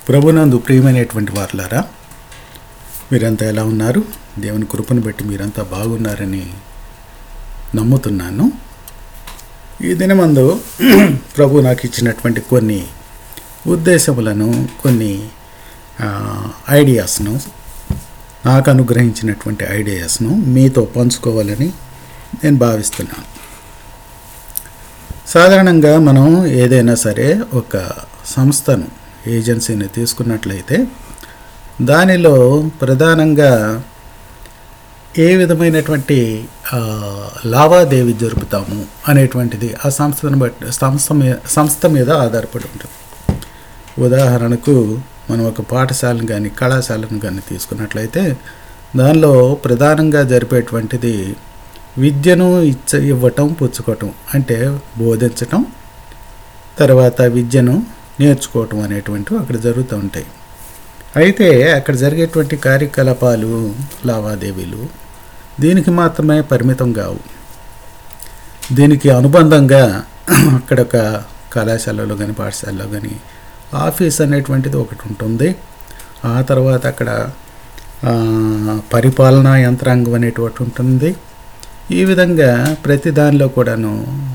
ప్రభునందు ప్రియమైనటువంటి వారులారా మీరంతా ఎలా ఉన్నారు దేవుని కృపను బట్టి మీరంతా బాగున్నారని నమ్ముతున్నాను ఈ దినమందు ప్రభు నాకు ఇచ్చినటువంటి కొన్ని ఉద్దేశములను కొన్ని ఆ, ఐడియాస్ను నాకు అనుగ్రహించినటువంటి ఐడియాస్ను మీతో పంచుకోవాలని నేను భావిస్తున్నాను సాధారణంగా మనం ఏదైనా సరే ఒక సంస్థను ఏజెన్సీని తీసుకున్నట్లయితే దానిలో ప్రధానంగా ఏ విధమైనటువంటి ఆ, లావాదేవీ జరుపుతాము అనేటువంటిది ఆ సంస్థను బట్టి సంస్థ మీద సంస్థ మీద ఆధారపడి ఉంటుంది ఉదాహరణకు మనం ఒక పాఠశాలను కానీ కళాశాలను కానీ తీసుకున్నట్లయితే దానిలో ప్రధానంగా జరిపేటువంటిది విద్యను ఇచ్చ ఇవ్వటం పుచ్చుకోవటం అంటే బోధించటం తర్వాత విద్యను నేర్చుకోవటం అనేటువంటివి అక్కడ జరుగుతూ ఉంటాయి అయితే అక్కడ జరిగేటువంటి కార్యకలాపాలు లావాదేవీలు దీనికి మాత్రమే పరిమితం కావు దీనికి అనుబంధంగా అక్కడ ఒక కళాశాలలో కానీ పాఠశాలలో కానీ ఆఫీస్ అనేటువంటిది ఒకటి ఉంటుంది ఆ తర్వాత అక్కడ ఆ, పరిపాలనా యంత్రాంగం అనేటువంటి ఉంటుంది ఈ విధంగా ప్రతి దానిలో కూడాను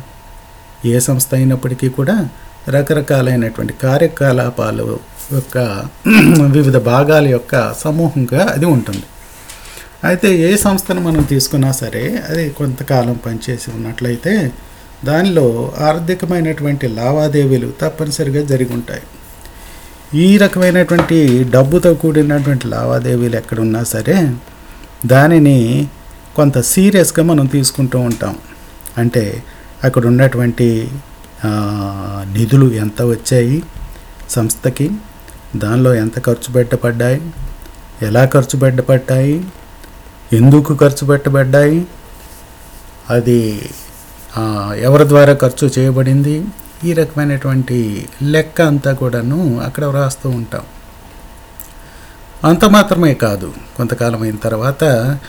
ఏ సంస్థ అయినప్పటికీ కూడా రకరకాలైనటువంటి కార్యకలాపాలు యొక్క వివిధ భాగాల యొక్క సమూహంగా అది ఉంటుంది అయితే ఏ సంస్థను మనం తీసుకున్నా సరే అది కొంతకాలం పనిచేసి ఉన్నట్లయితే దానిలో ఆర్థికమైనటువంటి లావాదేవీలు తప్పనిసరిగా జరిగి ఉంటాయి ఈ రకమైనటువంటి డబ్బుతో కూడినటువంటి లావాదేవీలు ఎక్కడున్నా సరే దానిని కొంత సీరియస్గా మనం తీసుకుంటూ ఉంటాం అంటే అక్కడ ఉన్నటువంటి ఆ, నిధులు ఎంత వచ్చాయి సంస్థకి దానిలో ఎంత ఖర్చు పెట్టబడ్డాయి ఎలా ఖర్చు పెట్టబడ్డాయి ఎందుకు ఖర్చు పెట్టబడ్డాయి అది ఆ, ఎవరి ద్వారా ఖర్చు చేయబడింది ఈ రకమైనటువంటి లెక్క అంతా కూడాను అక్కడ వ్రాస్తూ ఉంటాం అంత మాత్రమే కాదు కొంతకాలం అయిన తర్వాత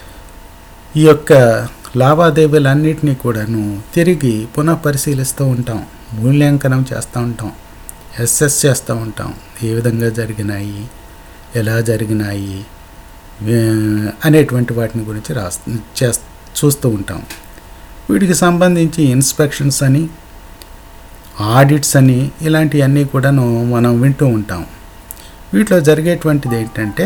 ఈ యొక్క లావాదేవీలన్నిటినీ కూడాను తిరిగి పునః పరిశీలిస్తూ ఉంటాం మూల్యాంకనం చేస్తూ ఉంటాం ఎస్ఎస్ చేస్తూ ఉంటాం ఏ విధంగా జరిగినాయి ఎలా జరిగినాయి ఏ- అనేటువంటి వాటిని గురించి రాస్ చేస్ చూస్తూ ఉంటాం వీటికి సంబంధించి ఇన్స్పెక్షన్స్ అని ఆడిట్స్ అని ఇలాంటివన్నీ కూడాను మనం వింటూ ఉంటాం వీటిలో జరిగేటువంటిది ఏంటంటే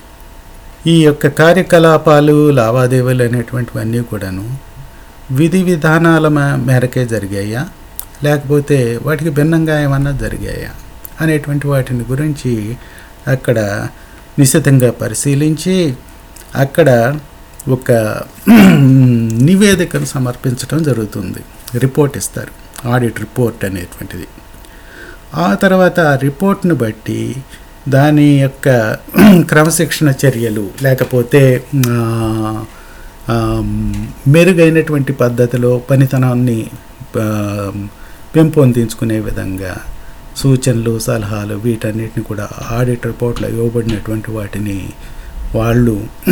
ఈ యొక్క కార్యకలాపాలు లావాదేవీలు అనేటువంటివన్నీ కూడాను విధి విధానాల మే- మేరకే జరిగాయా లేకపోతే వాటికి భిన్నంగా ఏమన్నా జరిగాయా అనేటువంటి వాటిని గురించి అక్కడ నిశితంగా పరిశీలించి అక్కడ ఒక నివేదికను సమర్పించడం జరుగుతుంది రిపోర్ట్ ఇస్తారు ఆడిట్ రిపోర్ట్ అనేటువంటిది ఆ తర్వాత ఆ రిపోర్ట్ను బట్టి దాని యొక్క క్రమశిక్షణ చర్యలు లేకపోతే ఆ, ఆ, మెరుగైనటువంటి పద్ధతిలో పనితనాన్ని ఆ, పెంపొందించుకునే విధంగా సూచనలు సలహాలు వీటన్నిటిని కూడా ఆడిట్ రిపోర్ట్లో ఇవ్వబడినటువంటి వాటిని వాళ్ళు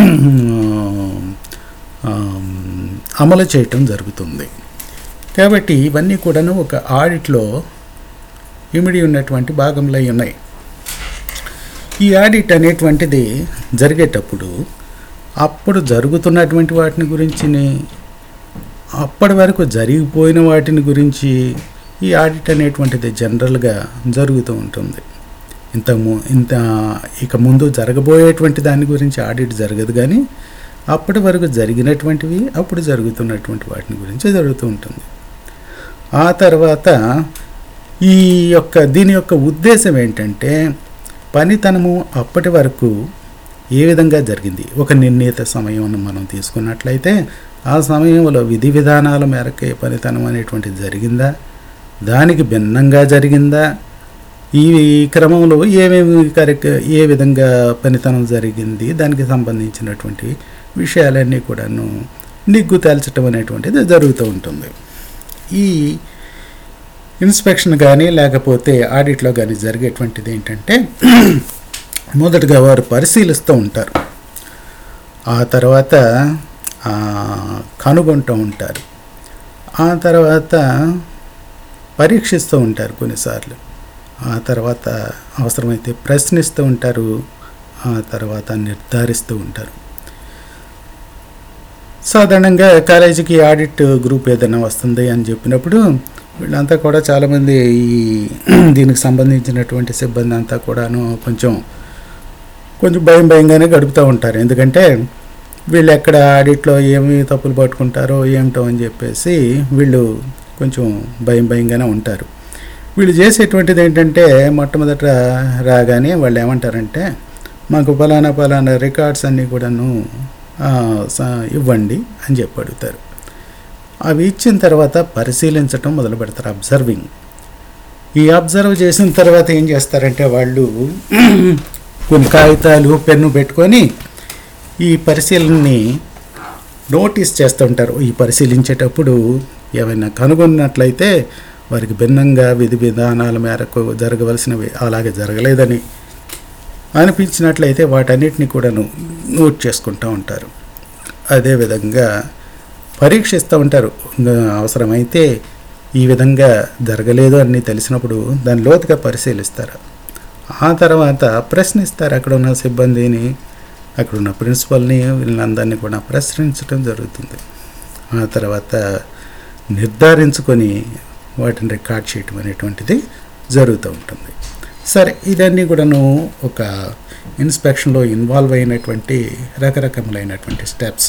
ఆ, అమలు చేయటం జరుగుతుంది కాబట్టి ఇవన్నీ కూడాను ఒక ఆడిట్లో ఇమిడి ఉన్నటువంటి భాగంలో ఉన్నాయి ఈ ఆడిట్ అనేటువంటిది జరిగేటప్పుడు అప్పుడు జరుగుతున్నటువంటి వాటిని గురించి అప్పటి వరకు జరిగిపోయిన వాటిని గురించి ఈ ఆడిట్ అనేటువంటిది జనరల్గా జరుగుతూ ఉంటుంది ఇంత ము- ఇంత ఇక ముందు జరగబోయేటువంటి దాని గురించి ఆడిట్ జరగదు కానీ అప్పటి వరకు జరిగినటువంటివి అప్పుడు జరుగుతున్నటువంటి వాటిని గురించి జరుగుతూ ఉంటుంది ఆ తర్వాత ఈ యొక్క దీని యొక్క ఉద్దేశం ఏంటంటే పనితనము అప్పటి వరకు ఏ విధంగా జరిగింది ఒక నిర్ణీత సమయం మనం తీసుకున్నట్లయితే ఆ సమయంలో విధి విధానాల మేరకే పనితనం అనేటువంటిది జరిగిందా దానికి భిన్నంగా జరిగిందా ఈ క్రమంలో ఏమేమి కరెక్ట్ ఏ విధంగా పనితనం జరిగింది దానికి సంబంధించినటువంటి విషయాలన్నీ కూడాను నిగ్గు తేల్చడం అనేటువంటిది జరుగుతూ ఉంటుంది ఈ ఇన్స్పెక్షన్ కానీ లేకపోతే ఆడిట్లో కానీ జరిగేటువంటిది ఏంటంటే మొదటగా వారు పరిశీలిస్తూ ఉంటారు ఆ తర్వాత ఆ, కనుగొంటూ ఉంటారు ఆ తర్వాత పరీక్షిస్తూ ఉంటారు కొన్నిసార్లు ఆ తర్వాత అవసరమైతే ప్రశ్నిస్తూ ఉంటారు ఆ తర్వాత నిర్ధారిస్తూ ఉంటారు సాధారణంగా కాలేజీకి ఆడిట్ గ్రూప్ ఏదైనా వస్తుంది అని చెప్పినప్పుడు వీళ్ళంతా కూడా చాలామంది ఈ దీనికి సంబంధించినటువంటి సిబ్బంది అంతా కూడాను కొంచెం కొంచెం భయం భయంగానే గడుపుతూ ఉంటారు ఎందుకంటే వీళ్ళు ఎక్కడ ఆడిట్లో ఏమి తప్పులు పట్టుకుంటారో ఏమిటో అని చెప్పేసి వీళ్ళు కొంచెం భయం భయంగానే ఉంటారు వీళ్ళు చేసేటువంటిది ఏంటంటే మొట్టమొదట రాగానే వాళ్ళు ఏమంటారంటే మాకు ఫలానా ఫలానా రికార్డ్స్ అన్నీ కూడాను ఆ, స- ఇవ్వండి అని చెప్పి అడుగుతారు అవి ఇచ్చిన తర్వాత పరిశీలించటం మొదలు పెడతారు అబ్జర్వింగ్ ఈ అబ్జర్వ్ చేసిన తర్వాత ఏం చేస్తారంటే వాళ్ళు కొన్ని కాగితాలు పెన్ను పెట్టుకొని ఈ పరిశీలనని నోటీస్ చేస్తూ ఉంటారు ఈ పరిశీలించేటప్పుడు ఏమైనా కనుగొన్నట్లయితే వారికి భిన్నంగా విధి విధానాల మేరకు జరగవలసినవి అలాగే జరగలేదని అనిపించినట్లయితే వాటన్నిటిని కూడాను నోట్ చేసుకుంటూ ఉంటారు అదేవిధంగా పరీక్షిస్తూ ఉంటారు ఇంకా అవసరమైతే ఈ విధంగా జరగలేదు అని తెలిసినప్పుడు దాని లోతుగా పరిశీలిస్తారు ఆ తర్వాత ప్రశ్నిస్తారు అక్కడ ఉన్న సిబ్బందిని అక్కడ ఉన్న ప్రిన్సిపల్ని వీళ్ళందరినీ కూడా ప్రశ్నించడం జరుగుతుంది ఆ తర్వాత నిర్ధారించుకొని వాటిని రికార్డ్ చేయటం అనేటువంటిది జరుగుతూ ఉంటుంది సరే ఇదన్నీ కూడాను ఒక ఇన్స్పెక్షన్లో ఇన్వాల్వ్ అయినటువంటి రకరకములైనటువంటి స్టెప్స్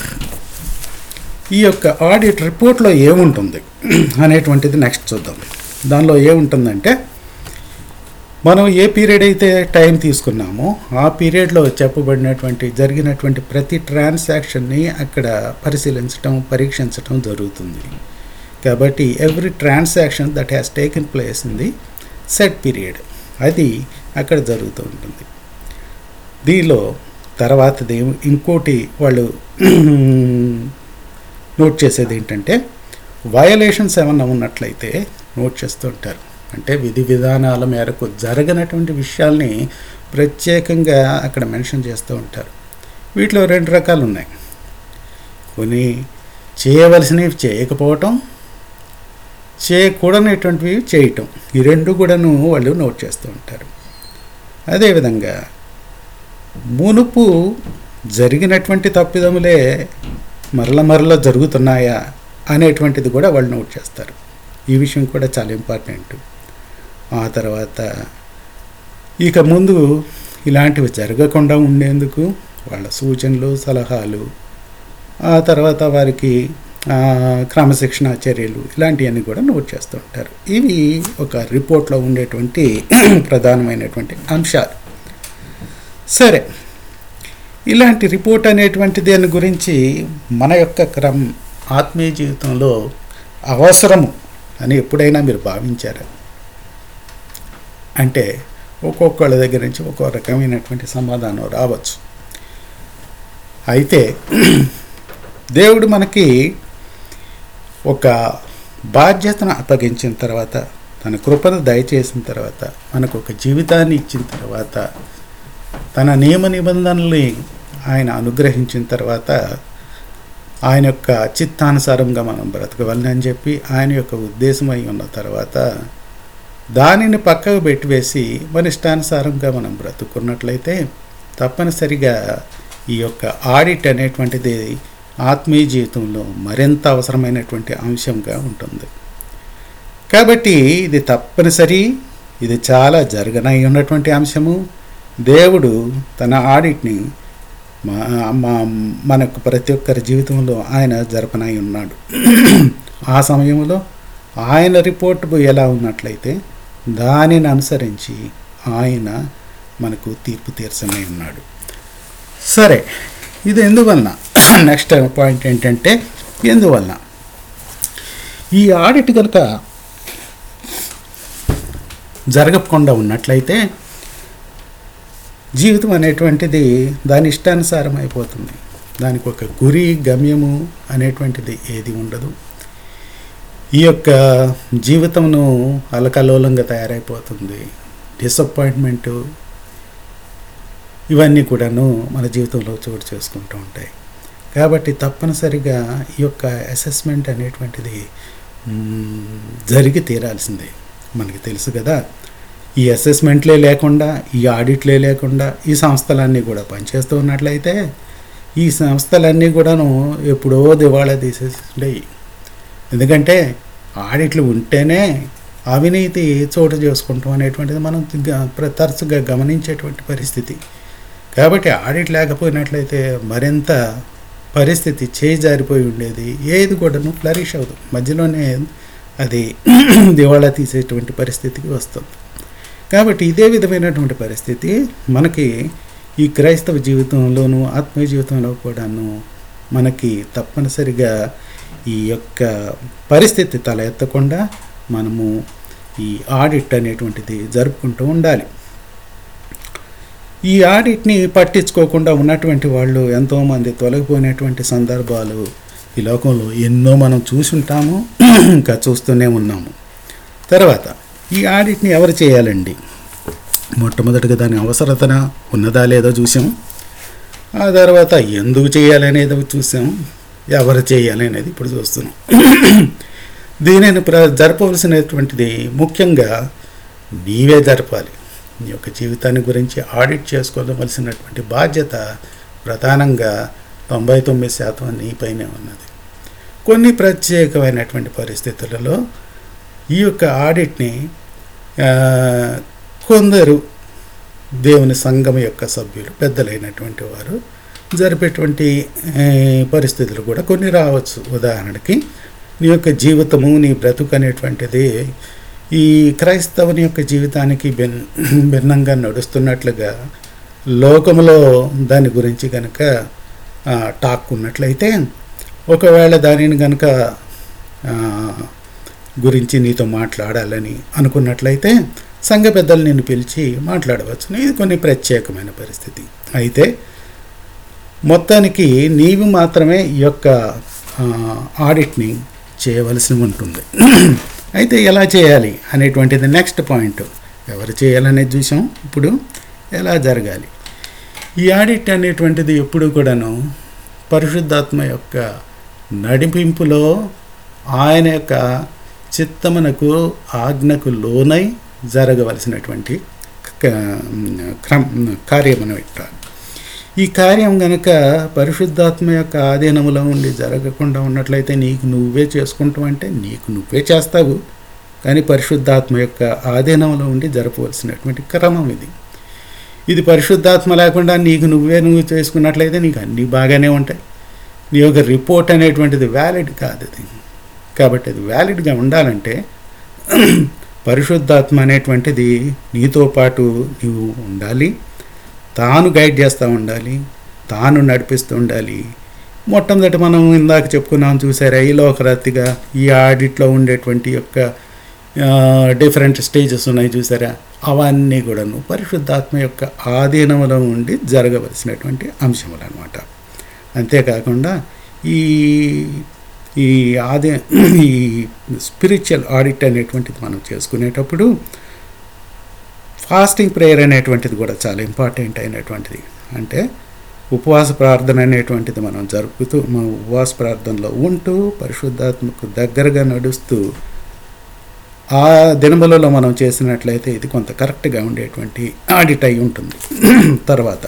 ఈ యొక్క ఆడిట్ రిపోర్ట్లో ఏముంటుంది అనేటువంటిది నెక్స్ట్ చూద్దాం దానిలో ఏముంటుందంటే మనం ఏ పీరియడ్ అయితే టైం తీసుకున్నామో ఆ పీరియడ్లో చెప్పబడినటువంటి జరిగినటువంటి ప్రతి ట్రాన్సాక్షన్ని అక్కడ పరిశీలించటం పరీక్షించటం జరుగుతుంది కాబట్టి every transaction that has taken place in the set period అది అక్కడ జరుగుతూ ఉంటుంది దీనిలో తర్వాతది ఇంకోటి వాళ్ళు నోట్ చేసేది ఏంటంటే వయలేషన్స్ ఏమన్నా ఉన్నట్లయితే నోట్ చేస్తూ ఉంటారు అంటే విధి విధానాల మేరకు జరగనటువంటి విషయాల్ని ప్రత్యేకంగా అక్కడ మెన్షన్ చేస్తూ ఉంటారు వీటిలో రెండు రకాలు ఉన్నాయి కొన్ని చేయవలసినవి చేయకపోవటం చేయకూడనటువంటివి చేయటం ఈ రెండు కూడాను వాళ్ళు నోట్ చేస్తూ ఉంటారు అదేవిధంగా మునుపు జరిగినటువంటి తప్పిదములే మరల మరల జరుగుతున్నాయా అనేటువంటిది కూడా వాళ్ళు నోట్ చేస్తారు ఈ విషయం కూడా చాలా ఇంపార్టెంట్ ఆ తర్వాత ఇక ముందు ఇలాంటివి జరగకుండా ఉండేందుకు వాళ్ళ సూచనలు సలహాలు ఆ తర్వాత వారికి ఆ, క్రమశిక్షణ చర్యలు ఇలాంటివన్నీ కూడా నోట్ చేస్తూ ఉంటారు ఇవి ఒక రిపోర్ట్లో ఉండేటువంటి ప్రధానమైనటువంటి అంశాలు సరే ఇలాంటి రిపోర్ట్ అనేటువంటి దాని గురించి మన యొక్క క్రమ ఆత్మీయ జీవితంలో అవసరము అని ఎప్పుడైనా మీరు భావించారా అంటే ఒక్కొక్కళ్ళ దగ్గర నుంచి ఒక్కో రకమైనటువంటి సమాధానం రావచ్చు అయితే దేవుడు మనకి ఒక బాధ్యతను అప్పగించిన తర్వాత తన కృపను దయచేసిన తర్వాత మనకు ఒక జీవితాన్ని ఇచ్చిన తర్వాత తన నియమ నిబంధనల్ని ఆయన అనుగ్రహించిన తర్వాత ఆయన యొక్క చిత్తానుసారంగా మనం బ్రతకవలనని చెప్పి ఆయన యొక్క ఉద్దేశం అయి ఉన్న తర్వాత దానిని పక్కకు పెట్టివేసి మన ఇష్టానుసారంగా మనం బ్రతుకున్నట్లయితే తప్పనిసరిగా ఈ యొక్క ఆడిట్ అనేటువంటిది ఆత్మీయ జీవితంలో మరింత అవసరమైనటువంటి అంశంగా ఉంటుంది కాబట్టి ఇది తప్పనిసరి ఇది చాలా జరగనై ఉన్నటువంటి అంశము దేవుడు తన ఆడిట్ని మా మా మనకు ప్రతి ఒక్కరి జీవితంలో ఆయన జరపనై ఉన్నాడు ఆ సమయంలో ఆయన రిపోర్ట్ ఎలా ఉన్నట్లయితే దానిని అనుసరించి ఆయన మనకు తీర్పు తీర్చనై ఉన్నాడు సరే ఇది ఎందువలన నెక్స్ట్ పాయింట్ ఏంటంటే ఎందువలన ఈ ఆడిట్ కనుక జరగకుండా ఉన్నట్లయితే జీవితం అనేటువంటిది దాని ఇష్టానుసారం అయిపోతుంది దానికి ఒక గురి గమ్యము అనేటువంటిది ఏది ఉండదు ఈ యొక్క జీవితమును అలకలోలంగా తయారైపోతుంది డిసప్పాయింట్మెంటు ఇవన్నీ కూడాను మన జీవితంలో చోటు చేసుకుంటూ ఉంటాయి కాబట్టి తప్పనిసరిగా ఈ యొక్క అసెస్మెంట్ అనేటువంటిది మ్, జరిగి తీరాల్సిందే మనకి తెలుసు కదా ఈ అసెస్మెంట్లే లేకుండా ఈ ఆడిట్లే లేకుండా ఈ సంస్థలన్నీ కూడా పనిచేస్తూ ఉన్నట్లయితే ఈ సంస్థలన్నీ కూడాను ఎప్పుడో దివాళా తీసేసి ఎందుకంటే ఆడిట్లు ఉంటేనే అవినీతి చోటు చేసుకుంటాం అనేటువంటిది మనం గ- ప్ర- తరచుగా గమనించేటువంటి పరిస్థితి కాబట్టి ఆడిట్ లేకపోయినట్లయితే మరింత పరిస్థితి చేయి జారిపోయి ఉండేది ఏది కూడాను ఫ్లరిష్ అవ్వదు మధ్యలోనే అది దివాళా తీసేటువంటి పరిస్థితికి వస్తుంది కాబట్టి ఇదే విధమైనటువంటి పరిస్థితి మనకి ఈ క్రైస్తవ జీవితంలోనూ ఆత్మీయ జీవితంలో కూడాను మనకి తప్పనిసరిగా ఈ యొక్క పరిస్థితి తల ఎత్తకుండా మనము ఈ ఆడిట్ అనేటువంటిది జరుపుకుంటూ ఉండాలి ఈ ఆడిట్ని పట్టించుకోకుండా ఉన్నటువంటి వాళ్ళు ఎంతోమంది తొలగిపోయినటువంటి సందర్భాలు ఈ లోకంలో ఎన్నో మనం చూసుంటాము ఇంకా చూస్తూనే ఉన్నాము తర్వాత ఈ ఆడిట్ని ఎవరు చేయాలండి మొట్టమొదటిగా దాని అవసరతన ఉన్నదా లేదో చూసాం ఆ తర్వాత ఎందుకు చేయాలి అనేది చూసాం ఎవరు చేయాలి అనేది ఇప్పుడు చూస్తున్నాం దీనిని ప్ర జరపవలసినటువంటిది ముఖ్యంగా నీవే జరపాలి నీ యొక్క జీవితాన్ని గురించి ఆడిట్ చేసుకోవలసినటువంటి బాధ్యత ప్రధానంగా తొంభై తొమ్మిది శాతం నీపైనే ఉన్నది కొన్ని ప్రత్యేకమైనటువంటి పరిస్థితులలో ఈ యొక్క ఆడిట్ని ఆ, కొందరు దేవుని సంఘం యొక్క సభ్యులు పెద్దలైనటువంటి వారు జరిపేటువంటి ఏ, పరిస్థితులు కూడా కొన్ని రావచ్చు ఉదాహరణకి నీ యొక్క జీవితము నీ బ్రతుకు అనేటువంటిది ఈ క్రైస్తవుని యొక్క జీవితానికి భిన్ భిన్నంగా నడుస్తున్నట్లుగా లోకములో దాని గురించి కనుక ఆ, టాక్ ఉన్నట్లయితే ఒకవేళ దానిని కనుక ఆ, గురించి నీతో మాట్లాడాలని అనుకున్నట్లయితే సంఘ పెద్దలు నిన్ను పిలిచి మాట్లాడవచ్చు ఇది కొన్ని ప్రత్యేకమైన పరిస్థితి అయితే మొత్తానికి నీవు మాత్రమే ఈ యొక్క ఆ, ఆడిట్ని చేయవలసి ఉంటుంది అయితే ఎలా చేయాలి అనేటువంటిది నెక్స్ట్ పాయింట్ ఎవరు చేయాలనేది చూసాం ఇప్పుడు ఎలా జరగాలి ఈ ఆడిట్ అనేటువంటిది ఎప్పుడు కూడాను పరిశుద్ధాత్మ యొక్క నడిపింపులో ఆయన యొక్క చిత్తమునకు ఆజ్ఞకు లోనై జరగవలసినటువంటి క- క్రమ కార్యం అనమాట ఈ కార్యం గనక పరిశుద్ధాత్మ యొక్క ఆధీనములో ఉండి జరగకుండా ఉన్నట్లయితే నీకు నువ్వే చేసుకుంటావు అంటే నీకు నువ్వే చేస్తావు కానీ పరిశుద్ధాత్మ యొక్క ఆధీనంలో ఉండి జరపవలసినటువంటి క్రమం ఇది ఇది పరిశుద్ధాత్మ లేకుండా నీకు నువ్వే నువ్వు చేసుకున్నట్లయితే నీకు అన్నీ బాగానే ఉంటాయి నీ యొక్క రిపోర్ట్ అనేటువంటిది వ్యాలిడ్ కాదు అది కాబట్టి అది వ్యాలిడ్గా ఉండాలంటే పరిశుద్ధాత్మ అనేటువంటిది నీతో పాటు నీవు ఉండాలి తాను గైడ్ చేస్తూ ఉండాలి తాను నడిపిస్తూ ఉండాలి మొట్టమొదటి మనం ఇందాక చెప్పుకున్నాం చూసారా ఈ లోకరత్తిగా ఈ ఆడిట్లో ఉండేటువంటి యొక్క డిఫరెంట్ స్టేజెస్ ఉన్నాయి చూసారా అవన్నీ కూడాను పరిశుద్ధాత్మ యొక్క ఆధీనంలో ఉండి జరగవలసినటువంటి అంశములు అనమాట అంతేకాకుండా ఈ ఈ ఆది ఈ స్పిరిచువల్ ఆడిట్ అనేటువంటిది మనం చేసుకునేటప్పుడు ఫాస్టింగ్ ప్రేయర్ అనేటువంటిది కూడా చాలా ఇంపార్టెంట్ అయినటువంటిది అంటే ఉపవాస ప్రార్థన అనేటువంటిది మనం జరుపుతూ మన ఉపవాస ప్రార్థనలో ఉంటూ పరిశుద్ధాత్మకు దగ్గరగా నడుస్తూ ఆ దినములలో మనం చేసినట్లయితే ఇది కొంత కరెక్ట్గా ఉండేటువంటి ఆడిట్ అయి ఉంటుంది తర్వాత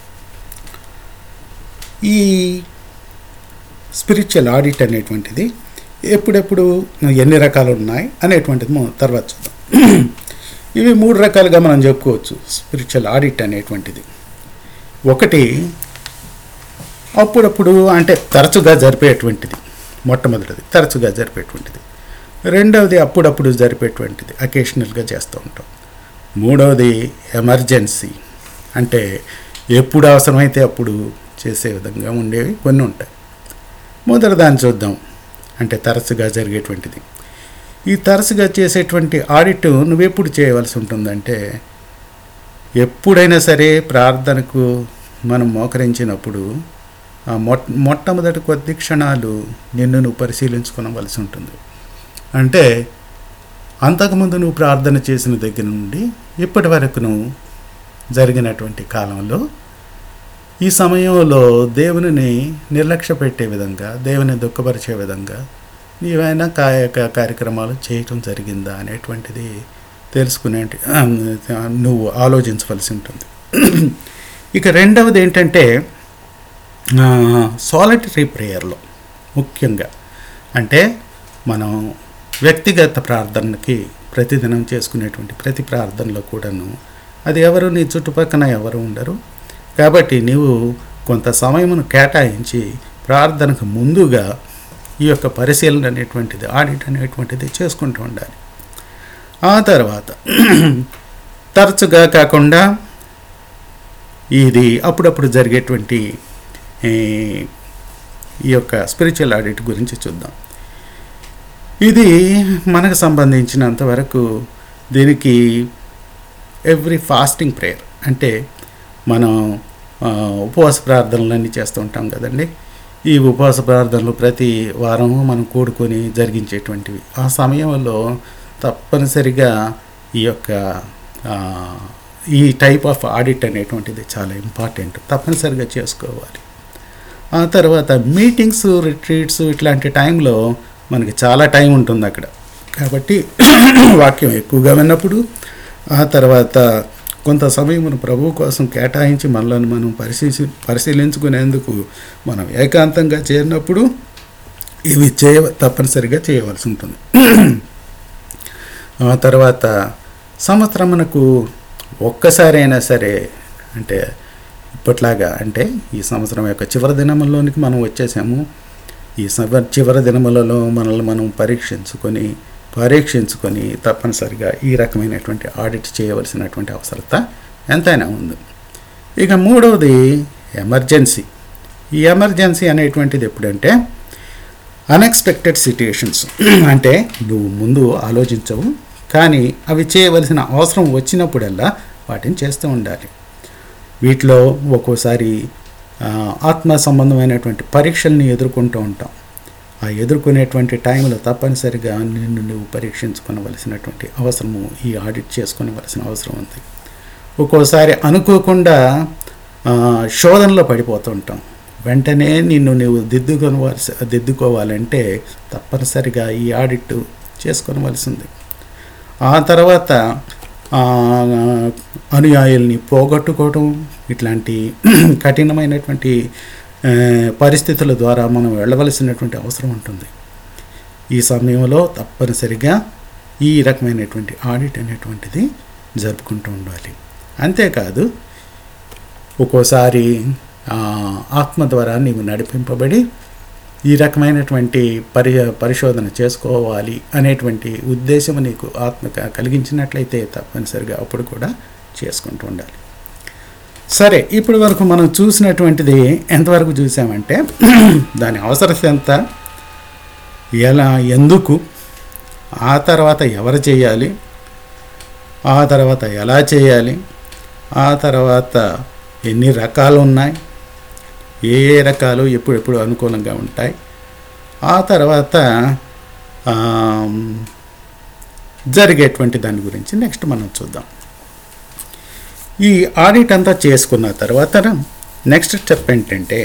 ఈ స్పిరిచువల్ ఆడిట్ అనేటువంటిది ఎప్పుడెప్పుడు ఎన్ని రకాలు ఉన్నాయి అనేటువంటిది మనం తర్వాత చూద్దాం ఇవి మూడు రకాలుగా మనం చెప్పుకోవచ్చు స్పిరిచువల్ ఆడిట్ అనేటువంటిది ఒకటి అప్పుడప్పుడు అంటే తరచుగా జరిపేటువంటిది మొట్టమొదటిది తరచుగా జరిపేటువంటిది రెండవది అప్పుడప్పుడు జరిపేటువంటిది అకేషనల్గా చేస్తూ ఉంటాం మూడవది ఎమర్జెన్సీ అంటే ఎప్పుడు అవసరమైతే అప్పుడు చేసే విధంగా ఉండేవి కొన్ని ఉంటాయి మొదటి దాన్ని చూద్దాం అంటే తరచుగా జరిగేటువంటిది ఈ తరచుగా చేసేటువంటి ఆడిట్ నువ్వెప్పుడు చేయవలసి ఉంటుందంటే ఎప్పుడైనా సరే ప్రార్థనకు మనం మోకరించినప్పుడు ఆ మొట్ మొట్టమొదటి కొద్ది క్షణాలు నిన్ను నువ్వు పరిశీలించుకోవలసి ఉంటుంది అంటే అంతకుముందు నువ్వు ప్రార్థన చేసిన దగ్గర నుండి ఇప్పటి వరకు నువ్వు జరిగినటువంటి కాలంలో ఈ సమయంలో దేవునిని నిర్లక్ష్య పెట్టే విధంగా దేవుని దుఃఖపరిచే విధంగా నీవైనా కాయక కార్యక్రమాలు చేయటం జరిగిందా అనేటువంటిది తెలుసుకునే నువ్వు ఆలోచించవలసి ఉంటుంది ఇక రెండవది ఏంటంటే సాలిటరీ ప్రేయర్లో ముఖ్యంగా అంటే మనం వ్యక్తిగత ప్రార్థనకి ప్రతిదినం చేసుకునేటువంటి ప్రతి ప్రార్థనలో కూడాను అది ఎవరు నీ చుట్టుపక్కన ఎవరు ఉండరు కాబట్టి నీవు కొంత సమయమును కేటాయించి ప్రార్థనకు ముందుగా ఈ యొక్క పరిశీలన అనేటువంటిది ఆడిట్ అనేటువంటిది చేసుకుంటూ ఉండాలి ఆ తర్వాత తరచుగా కాకుండా ఇది అప్పుడప్పుడు జరిగేటువంటి ఈ ఈ యొక్క స్పిరిచువల్ ఆడిట్ గురించి చూద్దాం ఇది మనకు సంబంధించినంత వరకు దీనికి ఎవ్రీ ఫాస్టింగ్ ప్రేయర్ అంటే మనం ఆ, ఉపవాస ప్రార్థనలన్నీ చేస్తూ ఉంటాం కదండి ఈ ఉపవాస ప్రార్థనలు ప్రతి వారము మనం కూడుకొని జరిగించేటువంటివి ఆ సమయంలో తప్పనిసరిగా ఈ యొక్క ఆ, ఈ టైప్ ఆఫ్ ఆడిట్ అనేటువంటిది చాలా ఇంపార్టెంట్ తప్పనిసరిగా చేసుకోవాలి ఆ తర్వాత మీటింగ్స్ రిట్రీట్స్ ఇట్లాంటి టైంలో మనకి చాలా టైం ఉంటుంది అక్కడ కాబట్టి వాక్యం ఎక్కువగా విన్నప్పుడు ఆ తర్వాత కొంత సమయం మన ప్రభువు కోసం కేటాయించి మనల్ని మనం పరిశీలి పరిశీలించుకునేందుకు మనం ఏకాంతంగా చేరినప్పుడు ఇవి చేయ తప్పనిసరిగా చేయవలసి ఉంటుంది ఆ తర్వాత సంవత్సరమునకు ఒక్కసారైనా సరే అంటే ఇప్పట్లాగా అంటే ఈ సంవత్సరం యొక్క చివరి దినముల్లోనికి మనం వచ్చేసాము ఈ సవ చివరి దినములలో మనల్ని మనం పరీక్షించుకొని పరీక్షించుకొని తప్పనిసరిగా ఈ రకమైనటువంటి ఆడిట్ చేయవలసినటువంటి అవసరత ఎంతైనా ఉంది ఇక మూడవది ఎమర్జెన్సీ ఈ ఎమర్జెన్సీ అనేటువంటిది ఎప్పుడంటే అన్ఎక్స్పెక్టెడ్ సిట్యుయేషన్స్ అంటే నువ్వు ముందు ఆలోచించవు కానీ అవి చేయవలసిన అవసరం వచ్చినప్పుడల్లా వాటిని చేస్తూ ఉండాలి వీటిలో ఒక్కోసారి ఆ, ఆత్మ సంబంధమైనటువంటి పరీక్షల్ని ఎదుర్కొంటూ ఉంటాం ఆ ఎదుర్కొనేటువంటి టైంలో తప్పనిసరిగా నిన్ను నువ్వు పరీక్షించుకోవలసినటువంటి అవసరము ఈ ఆడిట్ చేసుకోవలసిన అవసరం ఉంది ఒక్కోసారి అనుకోకుండా ఆ, శోధనలో పడిపోతూ ఉంటాం వెంటనే నిన్ను నువ్వు దిద్దుకొనవలసి దిద్దుకోవాలంటే తప్పనిసరిగా ఈ ఆడిట్ చేసుకోవలసింది ఆ తర్వాత ఆ, అనుయాయుల్ని పోగొట్టుకోవడం ఇట్లాంటి కఠినమైనటువంటి ఆ, పరిస్థితుల ద్వారా మనం వెళ్ళవలసినటువంటి అవసరం ఉంటుంది ఈ సమయంలో తప్పనిసరిగా ఈ రకమైనటువంటి ఆడిట్ అనేటువంటిది జరుపుకుంటూ ఉండాలి అంతేకాదు ఒక్కోసారి ఆ, ఆత్మ ద్వారా నీవు నడిపింపబడి ఈ రకమైనటువంటి పరి పరిశోధన చేసుకోవాలి అనేటువంటి ఉద్దేశం నీకు ఆత్మ క- కలిగించినట్లయితే తప్పనిసరిగా అప్పుడు కూడా చేసుకుంటూ ఉండాలి సరే ఇప్పటి వరకు మనం చూసినటువంటిది ఎంతవరకు చూసామంటే దాని అవసరత ఎంత ఎలా ఎందుకు ఆ తర్వాత ఎవరు చేయాలి ఆ తర్వాత ఎలా చేయాలి ఆ తర్వాత ఎన్ని రకాలు ఉన్నాయి ఏ ఏ రకాలు ఎప్పుడెప్పుడు అనుకూలంగా ఉంటాయి ఆ తర్వాత ఆమ్, జరిగేటువంటి దాని గురించి నెక్స్ట్ మనం చూద్దాం ఈ ఆడిట్ అంతా చేసుకున్న తర్వాత నెక్స్ట్ స్టెప్ ఏంటంటే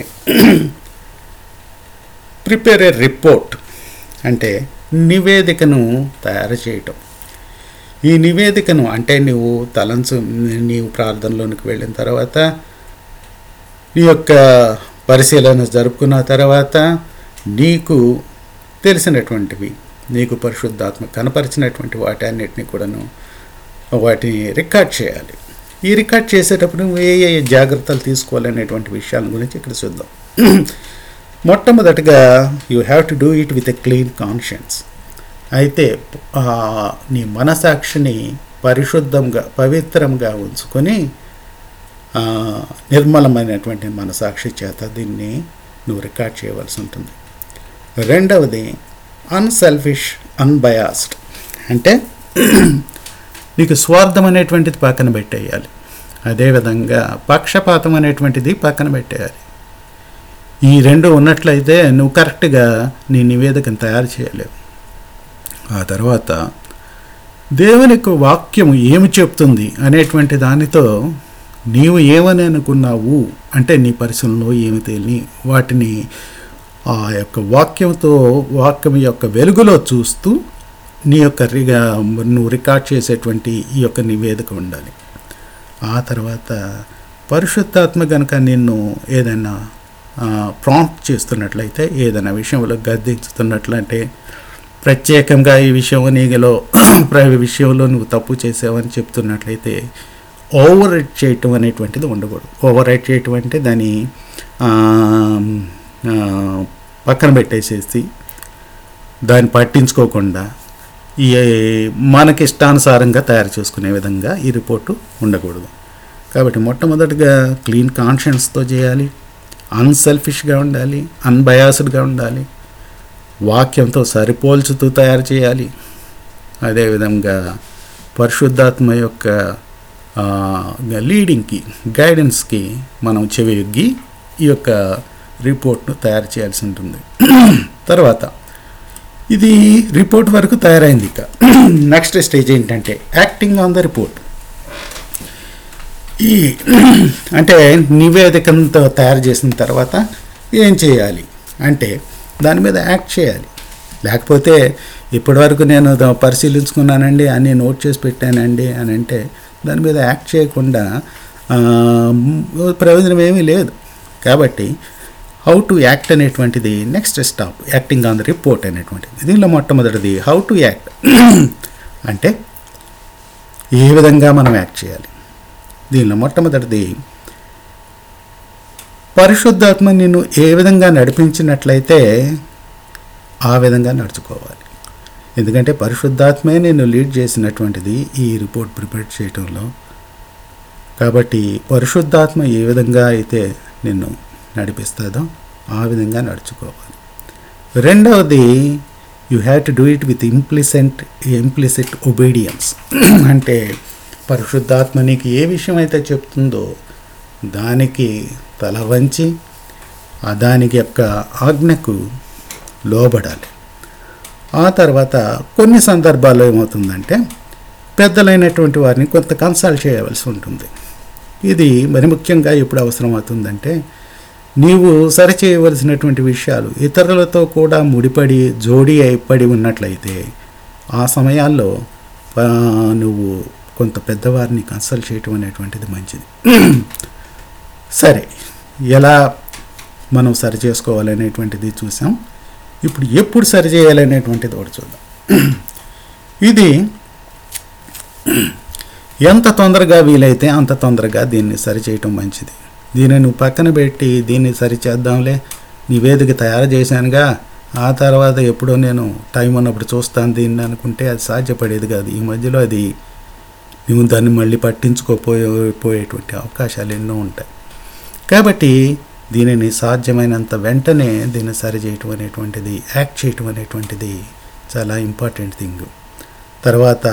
ప్రిపేర్ ఏ రిపోర్ట్ అంటే నివేదికను తయారు చేయటం ఈ నివేదికను అంటే నువ్వు తలంచు నీవు ప్రార్థనలోనికి వెళ్ళిన తర్వాత నీ యొక్క పరిశీలన జరుపుకున్న తర్వాత నీకు తెలిసినటువంటివి నీకు పరిశుద్ధాత్మ కనపరిచినటువంటి వాటి అన్నిటిని కూడాను వాటిని రికార్డ్ చేయాలి ఈ రికార్డ్ చేసేటప్పుడు నువ్వు ఏ ఏ జాగ్రత్తలు తీసుకోవాలనేటువంటి విషయాల గురించి ఇక్కడ చూద్దాం మొట్టమొదటిగా you have to do it with a clean conscience అయితే ఆ, నీ మనసాక్షిని పరిశుద్ధంగా పవిత్రంగా ఉంచుకొని ఆ, నిర్మలమైనటువంటి మనసాక్షి చేత దీన్ని నువ్వు రికార్డ్ చేయవలసి ఉంటుంది రెండవది అన్సెల్ఫిష్ అన్బయాస్డ్ అంటే నీకు స్వార్థం అనేటువంటిది పక్కన పెట్టేయాలి అదేవిధంగా పక్షపాతం అనేటువంటిది పక్కన పెట్టేయాలి ఈ రెండు ఉన్నట్లయితే నువ్వు కరెక్ట్గా నీ నివేదికను తయారు చేయలేవు ఆ తర్వాత దేవుని యొక్క వాక్యం ఏమి చెప్తుంది అనేటువంటి దానితో నీవు ఏమని అనుకున్నావు అంటే నీ పరిశీలనలో ఏమి తేలి వాటిని ఆ యొక్క వాక్యంతో వాక్యం యొక్క వెలుగులో చూస్తూ నీ యొక్క రిగా నువ్వు రికార్డ్ చేసేటువంటి ఈ యొక్క నివేదిక ఉండాలి ఆ తర్వాత పరిశుద్ధాత్మ కనుక నిన్ను ఏదైనా ప్రాంప్ట్ చేస్తున్నట్లయితే ఏదైనా విషయంలో గద్దించుతున్నట్లంటే ప్రత్యేకంగా ఈ విషయం నీలో ప్ర- విషయంలో నువ్వు తప్పు చేసావని చెప్తున్నట్లయితే ఓవర్ రైట్ చేయటం అనేటువంటిది ఉండకూడదు ఓవర్ రైట్ చేయటం అంటే దాన్ని ఆ, ఆ, పక్కన పెట్టేసేసి దాన్ని పట్టించుకోకుండా ఈ మనకి ఇష్టానుసారంగా తయారు చేసుకునే విధంగా ఈ రిపోర్టు ఉండకూడదు కాబట్టి మొట్టమొదటిగా క్లీన్ కాన్షియన్స్తో చేయాలి అన్సెల్ఫిష్గా ఉండాలి అన్బయాస్డ్గా ఉండాలి వాక్యంతో సరిపోల్చుతూ తయారు చేయాలి అదేవిధంగా పరిశుద్ధాత్మ యొక్క ఆ, లీడింగ్కి గైడెన్స్కి మనం చెవియొగ్గి ఈ యొక్క రిపోర్ట్ను తయారు చేయాల్సి ఉంటుంది తర్వాత ఇది రిపోర్ట్ వరకు తయారైంది ఇక నెక్స్ట్ స్టేజ్ ఏంటంటే యాక్టింగ్ ఆన్ ద రిపోర్ట్ ఈ అంటే నివేదికతో తయారు చేసిన తర్వాత ఏం చేయాలి అంటే దాని మీద యాక్ట్ చేయాలి లేకపోతే ఇప్పటివరకు నేను దా- పరిశీలించుకున్నానండి అన్నీ నోట్ చేసి పెట్టానండి అని అంటే దాని మీద యాక్ట్ చేయకుండా ఆ, ప్రయోజనం ఏమీ లేదు కాబట్టి హౌ టు యాక్ట్ అనేటువంటిది next stop acting on the report అనేటువంటిది దీనిలో మొట్టమొదటిది హౌ టు యాక్ట్ అంటే ఏ విధంగా మనం యాక్ట్ చేయాలి దీనిలో మొట్టమొదటిది పరిశుద్ధాత్మ నిన్ను ఏ విధంగా నడిపించినట్లయితే ఆ విధంగా నడుచుకోవాలి ఎందుకంటే పరిశుద్ధాత్మే నిన్ను లీడ్ చేసినటువంటిది ఈ రిపోర్ట్ ప్రిపేర్ చేయటంలో కాబట్టి పరిశుద్ధాత్మ ఏ విధంగా అయితే నిన్ను నడిపిస్తుందో ఆ విధంగా నడుచుకోవాలి రెండవది you have to do it with implicit implicit obedience అంటే పరిశుద్ధాత్మ నీకు ఏ విషయం అయితే చెప్తుందో దానికి తల వంచి ఆ దానికి యొక్క ఆజ్ఞకు లోబడాలి ఆ తర్వాత కొన్ని సందర్భాల్లో ఏమవుతుందంటే పెద్దలైనటువంటి వారిని కొంత కన్సల్ట్ చేయవలసి ఉంటుంది ఇది మరి ముఖ్యంగా ఎప్పుడు అవసరం అవుతుందంటే నీవు సరిచేయవలసినటువంటి విషయాలు ఇతరులతో కూడా ముడిపడి జోడీ అయిపడి ఉన్నట్లయితే ఆ సమయాల్లో ఆ, నువ్వు కొంత పెద్దవారిని కన్సల్ట్ చేయటం అనేటువంటిది మంచిది సరే ఎలా మనం సరి చేసుకోవాలనేటువంటిది చూసాం ఇప్పుడు ఎప్పుడు సరి చేయాలనేటువంటిది ఒకటి చూద్దాం ఇది ఎంత తొందరగా వీలైతే అంత తొందరగా దీన్ని సరి చేయటం మంచిది దీన్ని నువ్వు పక్కన పెట్టి దీన్ని సరి చేద్దాంలే నివేదిక తయారు చేశానుగా ఆ తర్వాత ఎప్పుడో నేను టైం ఉన్నప్పుడు చూస్తాను దీన్ని అనుకుంటే అది సాధ్యపడేది కాదు ఈ మధ్యలో అది నువ్వు దాన్ని మళ్ళీ పట్టించుకోపోయే పోయేటువంటి అవకాశాలు ఎన్నో ఉంటాయి కాబట్టి దీనిని సాధ్యమైనంత వెంటనే దీన్ని సరి చేయటం అనేటువంటిది యాక్ట్ చేయటం అనేటువంటిది చాలా ఇంపార్టెంట్ థింగ్ తర్వాత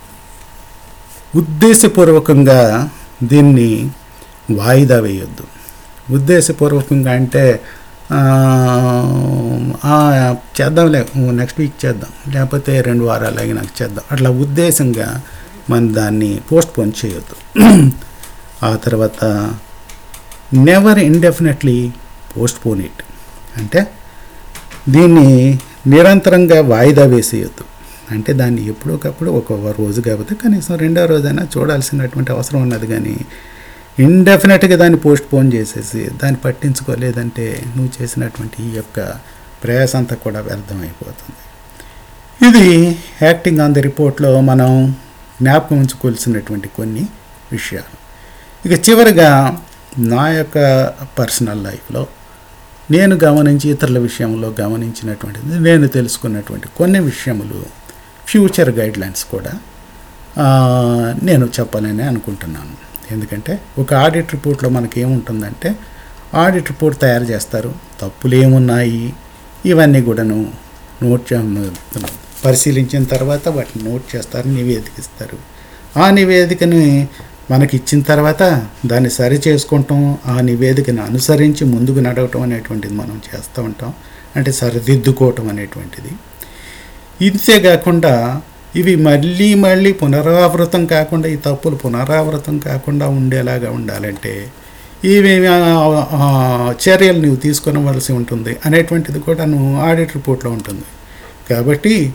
ఉద్దేశపూర్వకంగా దీన్ని వాయిదా వేయొద్దు ఉద్దేశపూర్వకంగా అంటే ఆ, ఆ, చేద్దాంలే నెక్స్ట్ వీక్ చేద్దాం లేకపోతే రెండు వారాలు నాకు చేద్దాం అట్లా ఉద్దేశంగా మనం దాన్ని పోస్ట్ పోన్ చేయొద్దు ఆ తర్వాత never indefinitely postpone it అంటే దీన్ని నిరంతరంగా వాయిదా వేసేయొద్దు అంటే దాన్ని ఎప్పుడోకప్పుడు ఒక రోజు కాకపోతే కనీసం రెండో రోజైనా చూడాల్సినటువంటి అవసరం ఉన్నది కానీ ఇండెఫినెట్గా దాన్ని పోస్ట్ పోన్ చేసేసి దాన్ని పట్టించుకోలేదంటే నువ్వు చేసినటువంటి ఈ యొక్క ప్రయాస అంతా కూడా వ్యర్థమైపోతుంది ఇది యాక్టింగ్ ఆన్ ది రిపోర్ట్లో మనం జ్ఞాపకం ఉంచుకోవాల్సినటువంటి కొన్ని విషయాలు ఇక చివరిగా నా యొక్క పర్సనల్ లైఫ్లో నేను గమనించి ఇతరుల విషయంలో గమనించినటువంటిది నేను తెలుసుకున్నటువంటి కొన్ని విషయములు ఫ్యూచర్ గైడ్లైన్స్ కూడా ఆ, నేను చెప్పాలని అనుకుంటున్నాను ఎందుకంటే ఒక ఆడిట్ రిపోర్ట్లో మనకి ఏముంటుందంటే ఆడిట్ రిపోర్ట్ తయారు చేస్తారు తప్పులు ఏమున్నాయి ఇవన్నీ కూడాను నోట్ చే- పరిశీలించిన తర్వాత వాటిని నోట్ చేస్తారు నివేదికిస్తారు ఆ నివేదికని మనకి ఇచ్చిన తర్వాత దాన్ని సరి చేసుకుంటాం ఆ నివేదికను అనుసరించి ముందుకు నడవటం అనేటువంటిది మనం చేస్తూ ఉంటాం అంటే సరిదిద్దుకోవటం అనేటువంటిది ఇంతే కాకుండా ఇవి మళ్ళీ మళ్ళీ పునరావృతం కాకుండా ఈ తప్పులు పునరావృతం కాకుండా ఉండేలాగా ఉండాలంటే ఇవేమి చర్యలు నువ్వు తీసుకొనవలసి ఉంటుంది అనేటువంటిది కూడా నువ్వు ఆడిట్ రిపోర్ట్లో ఉంటుంది కాబట్టి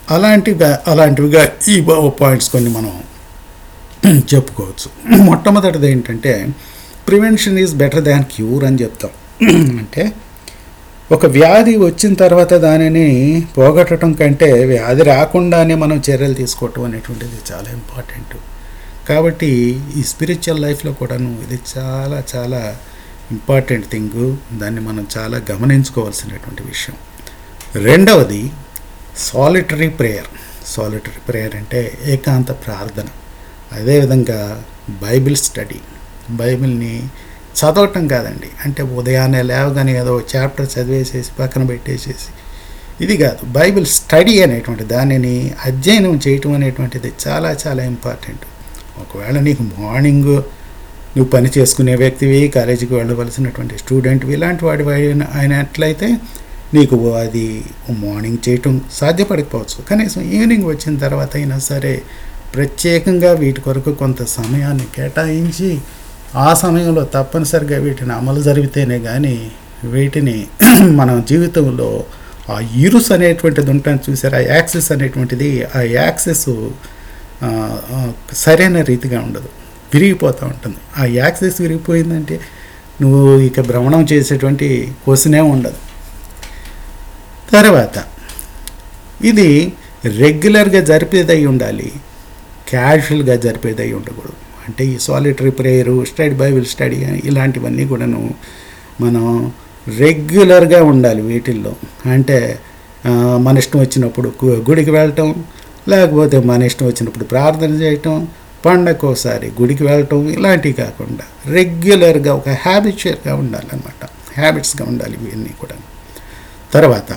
అలాంటిగా అలాంటివిగా ఈ పాయింట్స్ కొన్ని మనం చెప్పుకోవచ్చు మొట్టమొదటిది ఏంటంటే prevention is better than cure అని చెప్తాం అంటే ఒక వ్యాధి వచ్చిన తర్వాత దానిని పోగొట్టడం కంటే వ్యాధి రాకుండానే మనం చర్యలు తీసుకోవటం అనేటువంటిది చాలా ఇంపార్టెంట్ కాబట్టి ఈ స్పిరిచువల్ లైఫ్లో కూడాను ఇది చాలా చాలా ఇంపార్టెంట్ థింగ్ దాన్ని మనం చాలా గమనించుకోవాల్సినటువంటి విషయం రెండవది సాలిటరీ ప్రేయర్ సాలిటరీ ప్రేయర్ అంటే ఏకాంత ప్రార్థన అదేవిధంగా బైబిల్ స్టడీ బైబిల్ని చదవటం కాదండి అంటే ఉదయాన్నే లేవగానే ఏదో చాప్టర్ చదివేసేసి పక్కన పెట్టేసేసి ఇది కాదు బైబిల్ స్టడీ అనేటువంటి దానిని అధ్యయనం చేయటం అనేటువంటిది చాలా చాలా ఇంపార్టెంట్ ఒకవేళ నీకు మార్నింగ్ నువ్వు పని చేసుకునే వ్యక్తివి కాలేజీకి వెళ్ళవలసినటువంటి స్టూడెంట్వి ఇలాంటి వాడి అయిన- అయినట్లయితే నీకు అది మార్నింగ్ చేయటం సాధ్యపడకపోవచ్చు కనీసం ఈవినింగ్ వచ్చిన తర్వాత అయినా సరే ప్రత్యేకంగా వీటి కొరకు కొంత సమయాన్ని కేటాయించి ఆ సమయంలో తప్పనిసరిగా వీటిని అమలు జరిగితేనే కానీ వీటిని మన జీవితంలో ఆ ఇరుస్ అనేటువంటిది ఉంటుంది చూసారు ఆ యాక్సెస్ అనేటువంటిది ఆ యాక్సెస్ ఆ, ఆ, సరైన రీతిగా ఉండదు విరిగిపోతూ ఉంటుంది ఆ యాక్సెస్ విరిగిపోయిందంటే నువ్వు ఇక భ్రమణం చేసేటువంటి క్వశ్చనే ఉండదు తర్వాత ఇది రెగ్యులర్గా జరిపేదై ఉండాలి క్యాజువల్గా జరిపేదై ఉండకూడదు అంటే ఈ solitary prayer study Bible study అని ఇలాంటివన్నీ కూడాను మనం రెగ్యులర్గా ఉండాలి వీటిల్లో అంటే ఆ, మన ఇష్టం వచ్చినప్పుడు గు- గుడికి వెళ్ళటం లేకపోతే మన ఇష్టం వచ్చినప్పుడు ప్రార్థన చేయటం పండగకోసారి గుడికి వెళ్ళటం ఇలాంటివి కాకుండా రెగ్యులర్గా ఒక హ్యాబిచువల్గా ఉండాలన్నమాట హ్యాబిట్స్గా ఉండాలి ఇవన్నీ కూడా తర్వాత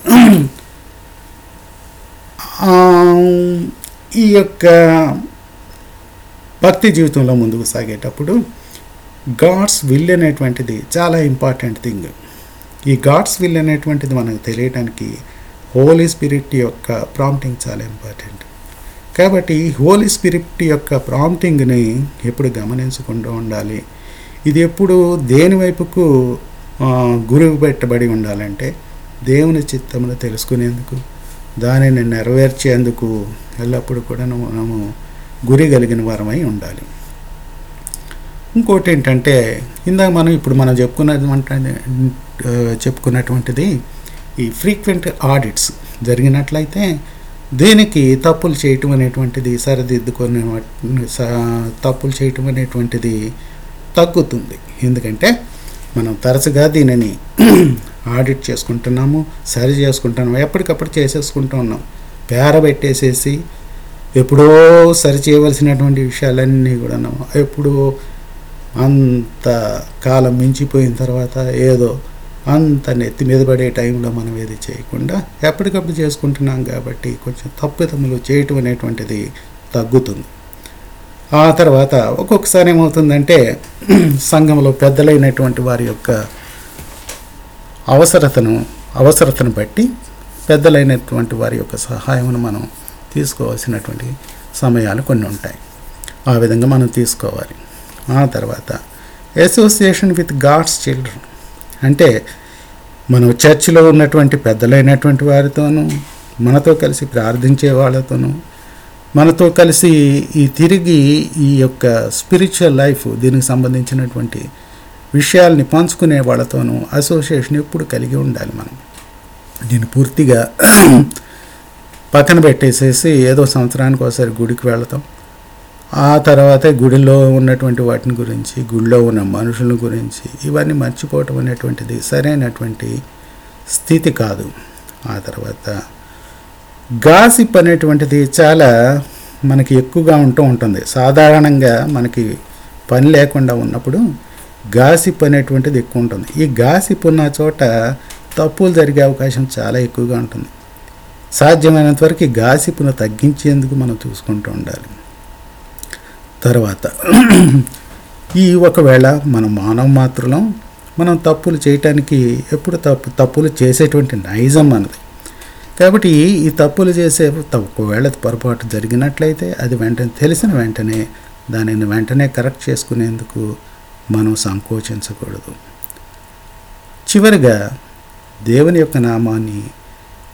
ఆ, ఈ యొక్క భక్తి జీవితంలో ముందుకు సాగేటప్పుడు గాడ్స్ విల్ అనేటువంటిది చాలా ఇంపార్టెంట్ థింగ్ ఈ గాడ్స్ విల్ అనేటువంటిది మనకు తెలియడానికి హోలీ స్పిరిట్ యొక్క ప్రాంప్టింగ్ చాలా ఇంపార్టెంట్ కాబట్టి హోలీ స్పిరిట్ యొక్క ప్రాంప్టింగ్ని ఎప్పుడు గమనించకుండా ఉండాలి ఇది ఎప్పుడు దేని వైపుకు ఆ, గురువు పెట్టబడి ఉండాలంటే దేవుని చిత్తమును తెలుసుకునేందుకు దానిని నెరవేర్చేందుకు ఎల్లప్పుడూ కూడా మనము గురి కలిగిన వారమై ఉండాలి ఇంకోటి ఏంటంటే ఇందాక మనం ఇప్పుడు మనం చెప్పుకున్నది అంటే ఆ, చెప్పుకున్నటువంటిది ఈ ఫ్రీక్వెంట్ ఆడిట్స్ జరిగినట్లయితే దేనికి తప్పులు చేయటం అనేటువంటిది సరిదిద్దుకొని స- తప్పులు చేయటం అనేటువంటిది తగ్గుతుంది ఎందుకంటే మనం తరచుగా దీనిని ఆడిట్ చేసుకుంటున్నాము సరి చేసుకుంటున్నాము ఎప్పటికప్పుడు చేసేసుకుంటూ ఉన్నాం పేర పెట్టేసేసి ఎప్పుడో సరి చేయవలసినటువంటి విషయాలన్నీ కూడా ఎప్పుడో అంత కాలం మించిపోయిన తర్వాత ఏదో అంత నెత్తి మీద పడే టైంలో మనం ఏది చేయకుండా ఎప్పటికప్పుడు చేసుకుంటున్నాం కాబట్టి కొంచెం తప్పిదములు చేయటం అనేటువంటిది తగ్గుతుంది ఆ తర్వాత ఒక్కొక్కసారి ఏమవుతుందంటే సంఘంలో పెద్దలైనటువంటి వారి యొక్క అవసరతను అవసరతను బట్టి పెద్దలైనటువంటి వారి యొక్క సహాయమును మనం తీసుకోవాల్సినటువంటి సమయాలు కొన్ని ఉంటాయి ఆ విధంగా మనం తీసుకోవాలి ఆ తర్వాత అసోసియేషన్ విత్ గాడ్స్ చిల్డ్రన్ అంటే మనం చర్చిలో ఉన్నటువంటి పెద్దలైనటువంటి వారితోనూ మనతో కలిసి ప్రార్థించే వాళ్ళతోనూ మనతో కలిసి ఈ తిరిగి ఈ యొక్క స్పిరిచువల్ లైఫ్ దీనికి సంబంధించినటువంటి విషయాల్ని పంచుకునే వాళ్ళతోనూ అసోసియేషన్ ఎప్పుడు కలిగి ఉండాలి మనం దీన్ని పూర్తిగా పక్కన పెట్టేసేసి ఏదో సంవత్సరానికి ఒకసారి గుడికి వెళతాం ఆ తర్వాత గుడిలో ఉన్నటువంటి వాటిని గురించి గుడిలో ఉన్న మనుషుల గురించి ఇవన్నీ మర్చిపోవటం అనేటువంటిది సరైనటువంటి స్థితి కాదు ఆ తర్వాత గాసిప్ అనేటువంటిది చాలా మనకి ఎక్కువగా ఉంటూ ఉంటుంది సాధారణంగా మనకి పని లేకుండా ఉన్నప్పుడు గాసిప్ అనేటువంటిది ఎక్కువ ఉంటుంది ఈ గాసిప్ ఉన్న చోట తప్పులు జరిగే అవకాశం చాలా ఎక్కువగా ఉంటుంది సాధ్యమైనంత వరకు ఈ గాసిప్ను తగ్గించేందుకు మనం చూసుకుంటూ ఉండాలి తర్వాత ఈ ఒకవేళ మనం మానవ మాత్రలో మనం తప్పులు చేయటానికి ఎప్పుడు తప్పు తప్పులు చేసేటువంటి నైజం మనది కాబట్టి ఈ తప్పులు చేసే త- ఒకవేళ పొరపాటు జరిగినట్లయితే అది వెంటనే తెలిసిన వెంటనే దానిని వెంటనే కరెక్ట్ చేసుకునేందుకు మనం సంకోచించకూడదు చివరిగా దేవుని యొక్క నామాన్ని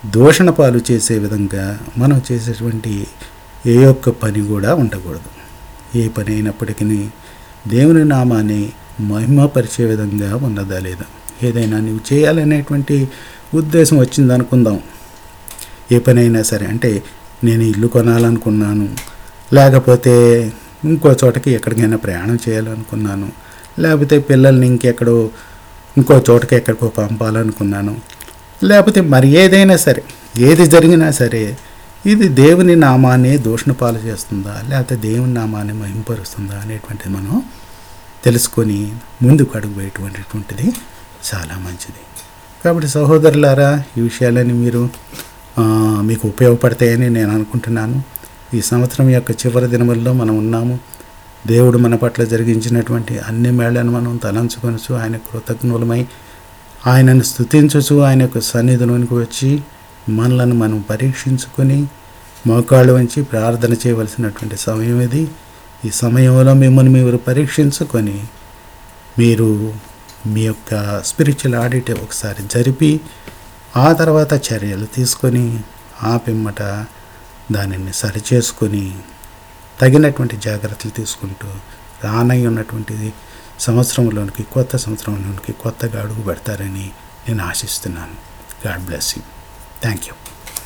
దూషణ పాలు చేసే విధంగా మనం చేసేటువంటి ఏ ఒక్క పని కూడా ఉండకూడదు ఏ పని అయినప్పటికీ దేవుని నామాన్ని మహిమపరిచే విధంగా ఉన్నదా లేదా ఏదైనా నువ్వు చేయాలనేటువంటి ఉద్దేశం వచ్చింది అనుకుందాం ఏ పని అయినా సరే అంటే నేను ఇల్లు కొనాలనుకున్నాను లేకపోతే ఇంకో చోటకి ఎక్కడికైనా ప్రయాణం చేయాలనుకున్నాను లేకపోతే పిల్లల్ని ఇంకెక్కడో ఇంకో చోటకి ఎక్కడికో పంపాలనుకున్నాను లేకపోతే మరి ఏదైనా సరే ఏది జరిగినా సరే ఇది దేవుని నామాన్ని దూషణ పాలు చేస్తుందా లేకపోతే దేవుని నామాన్ని మహింపరుస్తుందా అనేటువంటిది మనం తెలుసుకొని ముందుకు అడుగుపోయేటువంటిది చాలా మంచిది కాబట్టి సహోదరులారా ఈ విషయాలని మీరు ఆ, మీకు ఉపయోగపడతాయని నేను అనుకుంటున్నాను ఈ సంవత్సరం యొక్క చివరి దినముల్లో మనం ఉన్నాము దేవుడు మన పట్ల జరిగించినటువంటి అన్ని మేళ్లను మనం తలంచుకొనచ్చు ఆయన కృతజ్ఞులమై ఆయనను స్థుతించచ్చు ఆయన యొక్క సన్నిధిలోనికి వచ్చి మనలను మనం పరీక్షించుకొని మోకాళ్ళు వంచి ప్రార్థన చేయవలసినటువంటి సమయం ఇది ఈ సమయంలో మిమ్మల్ని మీరు పరీక్షించుకొని మీరు మీ యొక్క స్పిరిచువల్ ఆడిట్ ఒకసారి జరిపి ఆ తర్వాత చర్యలు తీసుకొని ఆ పిమ్మట దానిని సరిచేసుకొని తగినటువంటి జాగ్రత్తలు తీసుకుంటూ రానై ఉన్నటువంటిది సంవత్సరంలోనికి కొత్త సంవత్సరంలోనికి కొత్తగా అడుగు పెడతారని నేను ఆశిస్తున్నాను God bless you thank you